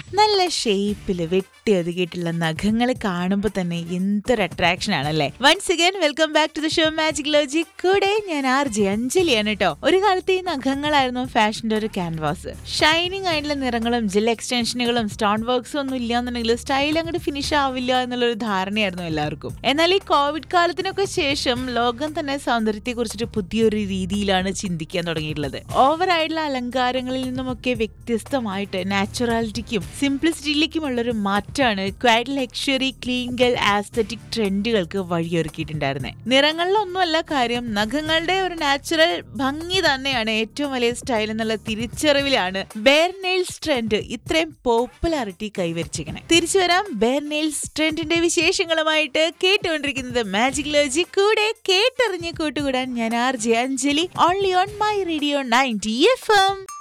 നല്ല ഷേപ്പിൽ വെട്ടി ഒതുക്കിയിട്ടുള്ള നഖങ്ങൾ കാണുമ്പോൾ തന്നെ എന്തൊരു അട്രാക്ഷൻ ആണല്ലേ once again welcome back to the show magic ലോജി കൂടെ ഞാൻ ആർ ജെ അഞ്ജലിയാണ് കേട്ടോ ഒരു കാലത്ത് ഈ നഖങ്ങളായിരുന്നു ഫാഷന്റെ ഒരു ക്യാൻവാസ് ഷൈനിങ് ആയിട്ടുള്ള നിറങ്ങളും ജെൽ എക്സ്റ്റൻഷനുകളും സ്റ്റോൺ വർക്ക്സും ഒന്നും ഇല്ലാന്നുണ്ടെങ്കിൽ സ്റ്റൈൽ അങ്ങോട്ട് ഫിനിഷ് ആവില്ല എന്നുള്ളൊരു ധാരണയായിരുന്നു എല്ലാവർക്കും എന്നാൽ ഈ കോവിഡ് കാലത്തിനൊക്കെ ശേഷം ലോകം തന്നെ സൗന്ദര്യത്തെ കുറിച്ചിട്ട് പുതിയൊരു രീതിയിലാണ് ചിന്തിക്കാൻ തുടങ്ങിയിട്ടുള്ളത് ഓവർ ആയിട്ടുള്ള അലങ്കാരങ്ങളിൽ നിന്നുമൊക്കെ വ്യത്യസ്തമായിട്ട് നാച്ചുറാലിറ്റിക്കും സിംപ്ലിസിറ്റിയിലേക്കുമുള്ള ഒരു മാറ്റാണ് ക്വാഡ് ലക്ഷറി ക്ലീൻഗൽ ആസ്തറ്റിക് ട്രെൻഡുകൾക്ക് വഴിയൊരുക്കിയിട്ടുണ്ടായിരുന്നത് നിറങ്ങളിലൊന്നുമല്ല കാര്യം നഖങ്ങളുടെ ഒരു നാച്ചുറൽ ഭംഗി തന്നെയാണ് ഏറ്റവും വലിയ സ്റ്റൈൽ എന്നുള്ള തിരിച്ചറിവിലാണ് ബെയർ നെയിൽസ് ട്രെൻഡ് ഇത്രയും പോപ്പുലാരിറ്റി കൈവരിച്ചിരിക്കണേ തിരിച്ചു വരാം ബെയർ നെയിൽസ് ട്രെൻഡിന്റെ വിശേഷങ്ങളുമായിട്ട് കേട്ടുകൊണ്ടിരിക്കുന്നത് മാജിക് ലോജി കൂടെ കേട്ടറിഞ്ഞ് കൂട്ടുകൂടാൻ ഞാൻ R J Anjali only on my radio ninety F M